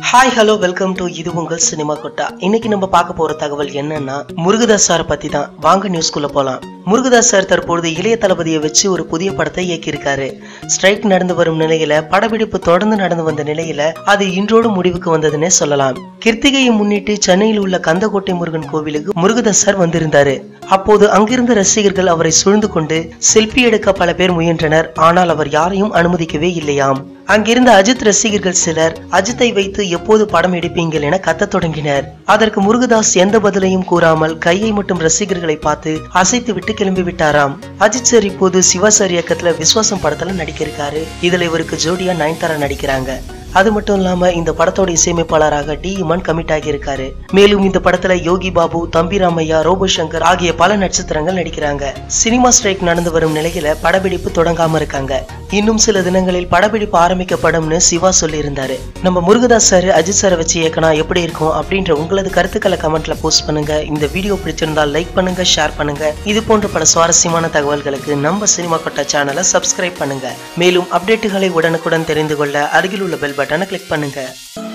hi hello welcome to இது உங்கள் cinema கொட்டா இன்னைக்கு நம்ம பார்க்க போற தகவல் என்னன்னா முருகதாஸ் சாரை பத்தி தான் வாங்க நியூஸ்குள்ள போலாம் முருகதாஸ் சார் தற்பொழுது இளைய தளபதியை வச்சு ஒரு புதிய படத்தை இயக்கியிருக்காரு ஸ்ட்ரைக் நடந்து வரும் நிலையில படப்பிடிப்பு தொடர்ந்து நடந்து வந்த நிலையில அது இன்றோடு முடிவுக்கு வந்ததுன்னே சொல்லலாம் கிருத்திகையை முன்னிட்டு சென்னையில் உள்ள கந்தக்கோட்டை முருகன் கோவிலுக்கு முருகதாஸ் சார் வந்திருந்தாரு அப்போது அங்கிருந்த ரசிகர்கள் அவரை சூழ்ந்து கொண்டு செல்ஃபி எடுக்க பல பேர் முயன்றனர் ஆனால் அவர் யாரையும் அனுமதிக்கவே இல்லையாம் அங்கிருந்த அஜித் ரசிகர்கள் சிலர் அஜித்தை வைத்து எப்போது படம் எடுப்பீங்கள் என கத்தத் தொடங்கினர் அதற்கு முருகதாஸ் எந்த பதிலையும் கூறாமல் கையை மட்டும் ரசிகர்களை பார்த்து அசைத்து விட்டு கிளம்பி விட்டாராம் அஜித் சார் இப்போது சிவா சார் இயக்கத்துல விஸ்வாசம் படத்துல நடிக்கிருக்காரு இதுல இவருக்கு ஜோடியா நயன்தாரா நடிக்கிறாங்க அது மட்டும் இல்லாம இந்த படத்தோட இசையமைப்பாளராக டி இமான் கமிட் ஆகியிருக்காரு மேலும் இந்த படத்துல யோகி பாபு தம்பி ராமையா ரோபோ சங்கர் ஆகிய பல நட்சத்திரங்கள் நடிக்கிறாங்க சினிமா ஸ்ட்ரைக் நடந்து வரும் நிலையில படப்பிடிப்பு தொடங்காம இருக்காங்க இன்னும் சில தினங்களில் படப்பிடிப்பு ஆரம்பிக்கப்படும்னு சிவா சொல்லியிருந்தாரு நம்ம முருகதாஸ் சார் அஜித் சாரை வச்சு இயக்கினா எப்படி இருக்கும் அப்படின்ற உங்களது கருத்துக்களை கமெண்ட்ல போஸ்ட் பண்ணுங்க இந்த வீடியோ பிடிச்சிருந்தால் லைக் பண்ணுங்க ஷேர் பண்ணுங்க இது போன்ற பல சுவாரஸ்யமான தகவல்களுக்கு நம்ம சினிமா கொட்டா சேனலை சப்ஸ்கிரைப் பண்ணுங்க மேலும் அப்டேட்டுகளை உடனுக்குடன் தெரிந்து கொள்ள அருகில் உள்ள பெல் பட்டனை கிளிக் பண்ணுங்க